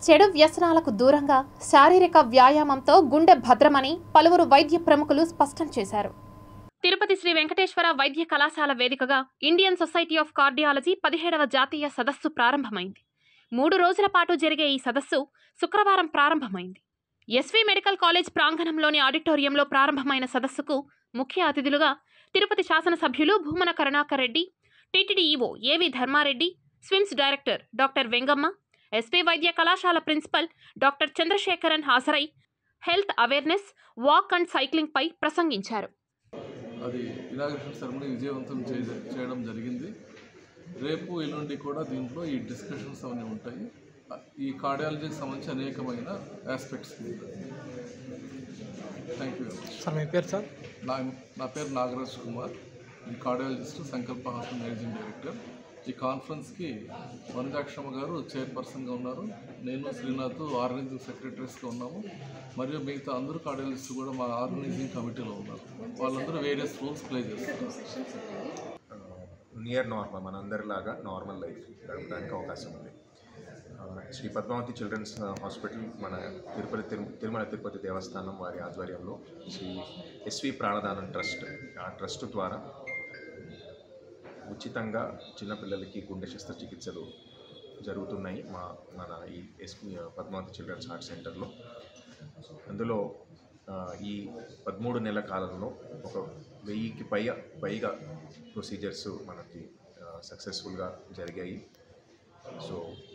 చెడు వ్యసనాలకు దూరంగా శారీరక వ్యాయామంతో గుండె భద్రమని పలువురు వైద్య ప్రముఖులు స్పష్టం చేశారు తిరుపతి శ్రీ వెంకటేశ్వర వైద్య కళాశాల వేదికగా ఇండియన్ సొసైటీ ఆఫ్ కార్డియాలజీ పదిహేడవ జాతీయ సదస్సు ప్రారంభమైంది మూడు రోజుల పాటు జరిగే ఈ సదస్సు శుక్రవారం ప్రారంభమైంది ఎస్వి మెడికల్ కాలేజ్ ప్రాంగణంలోని ఆడిటోరియంలో ప్రారంభమైన సదస్సుకు ముఖ్య అతిథులుగా తిరుపతి శాసనసభ్యులు Bhumana Karunakar Reddy TTD EO AV Dharma Reddy SVIMS director doctor Vengamma SP వైద్య కళాశాల ప్రిన్సిపల్ డాక్టర్ చంద్రశేఖరన్ హాజరై health awareness walk and cycling పై ప్రసంగించారు అది ఇనాగ్రేషన్ సెరమనీ విజయవంతం చేయ- చేయడం జరిగింది రేపు ఎల్లుండి కూడా దీంట్లో ఈ డిస్కషన్స్ అవన్నీ ఉంటాయి ఈ కార్డియాలజీకి సంబంధించి అనేకమైన ఆస్పెక్ట్స్ థ్యాంక్ యూ సార్ మీ పేరు సార్ నా నా పేరు నాగరాజ్ కుమార్ ఈ కార్డియాలజిస్ట్ సంకల్ప హాస్పిటల్ మేనేజింగ్ డైరెక్టర్ ఈ కాన్ఫరెన్స్కి వనజాక్షమ్మ గారు చైర్పర్సన్గా ఉన్నారు నేను శ్రీనాథ్ ఆర్గనైజింగ్ సెక్రటరీస్గా ఉన్నాము మరియు మిగతా అందరూ కార్డియాలజిస్ట్ కూడా మా ఆర్గనైజింగ్ కమిటీలో ఉన్నారు వాళ్ళందరూ వేరియస్ రోల్స్ ప్లే చేస్తారు నియర్ నార్మల్ మనందరిలాగా నార్మల్ లైఫ్ గడపడానికి అవకాశం ఉంది ఆ, శ్రీ పద్మావతి చిల్డ్రన్స్ హాస్పిటల్ మన తిరుపతి తిరు తిరుమల తిరుపతి దేవస్థానం వారి ఆధ్వర్యంలో శ్రీ ఎస్వి ప్రాణదానం ట్రస్ట్ ఆ ట్రస్ట్ ద్వారా ఉచితంగా చిన్నపిల్లలకి గుండె శస్త్రచికిత్సలు జరుగుతున్నాయి మా మన ఈ ఎస్పీ పద్మావతి చిల్డ్రన్స్ హార్ట్ సెంటర్లో అందులో ఆ, ఈ పదమూడు నెలల కాలంలో ఒక వెయ్యికి పై పైగా ప్రొసీజర్స్ మనకి సక్సెస్ఫుల్గా జరిగాయి సో